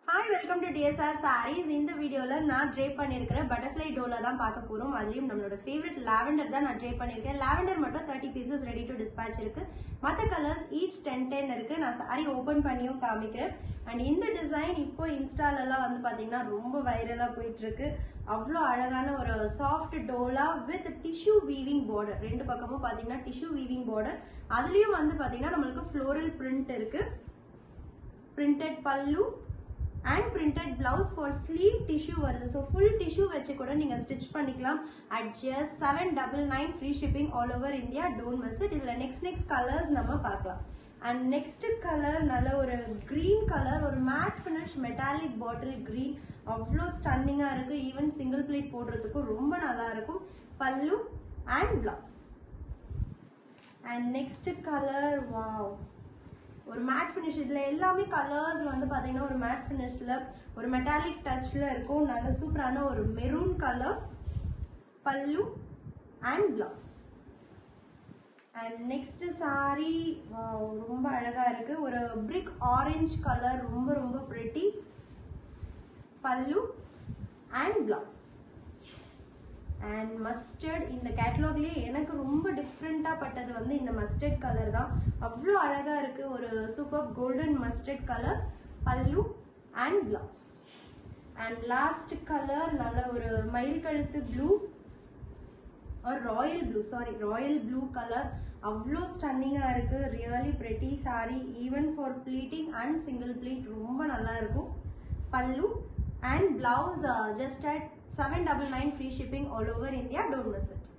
hi welcome to DSR saris இந்த வீடியோவில் நான் ட்ரே பண்ணியிருக்கிற பட்டர்ஃப்ளை டோல தான் பார்க்க போகிறோம் அதுலேயும் நம்மளோட ஃபேவரட் லாவெண்டர் தான் நான் ட்ரே பண்ணியிருக்கேன் லாவெண்டர் மட்டும் thirty pieces ready to dispatch இருக்கு மற்ற கலர்ஸ் ஈச் டென் டென் இருக்கு நான் சாரி ஓப்பன் பண்ணியும் காமிக்கிறேன் அண்ட் இந்த டிசைன் இப்போ இன்ஸ்டாலெல்லாம் வந்து பார்த்தீங்கன்னா ரொம்ப வைரலாக போயிட்டு இருக்கு அவ்வளோ அழகான ஒரு சாஃப்ட் டோலா வித் டிஷ்யூ வீவிங் பார்டர் ரெண்டு பக்கமும் பார்த்தீங்கன்னா டிஷ்யூ வீவிங் பார்டர் அதுலேயும் வந்து பார்த்தீங்கன்னா நம்மளுக்கு ஃப்ளோரல் பிரிண்ட் இருக்கு printed pallu and printed blouse for sleeve tissue வருது ஸோ ஃபுல் டிஷ்யூ வச்சு கூட நீங்கள் ஸ்டிச் பண்ணிக்கலாம் at just seven double nine free shipping all over India don't miss it இதில் நெக்ஸ்ட் நெக்ஸ்ட் கலர்ஸ் நம்ம பார்க்கலாம் அண்ட் நெக்ஸ்ட் கலர் நல்ல ஒரு க்ரீன் கலர் ஒரு matte finish metallic bottle green அவ்வளோ ஸ்டன்னிங்காக இருக்குது ஈவன் சிங்கிள் பிளேட் போடுறதுக்கும் ரொம்ப நல்லா இருக்கும் pallu and blouse and next colour wow ஒரு மேட் ஃபினிஷ் இதில் எல்லாமே கலர்ஸ் வந்து பார்த்தீங்கன்னா ஒரு மேட் ஃபினிஷில் ஒரு மெட்டாலிக் டச்சில் இருக்கும் நல்ல சூப்பரான ஒரு maroon colour pallu and blouse and next sari ரொம்ப அழகாக இருக்குது ஒரு பிரிக் ஆரஞ்ச் கலர் ரொம்ப ரொம்ப ப்ரிட்டி பல்லு அண்ட் பிளவுஸ் அண்ட் மஸ்டர்ட் இந்த கேட்டலாக்லேயே எனக்கு ரொம்ப டிஃப்ரெண்ட்டாக பட்டது வந்து இந்த மஸ்டர்ட் கலர் தான் அவ்வளோ அழகாக இருக்குது ஒரு super golden mustard colour pallu and blouse and last colour நல்ல ஒரு மயில் கழுத்து ப்ளூ ஒரு royal blue sari royal blue colour அவ்வளோ ஸ்டன்னிங்காக இருக்குது really pretty sari even for pleating and single pleat ரொம்ப நல்லா இருக்கும் pallu and blouse just at seven double nine free shipping all over India don't miss it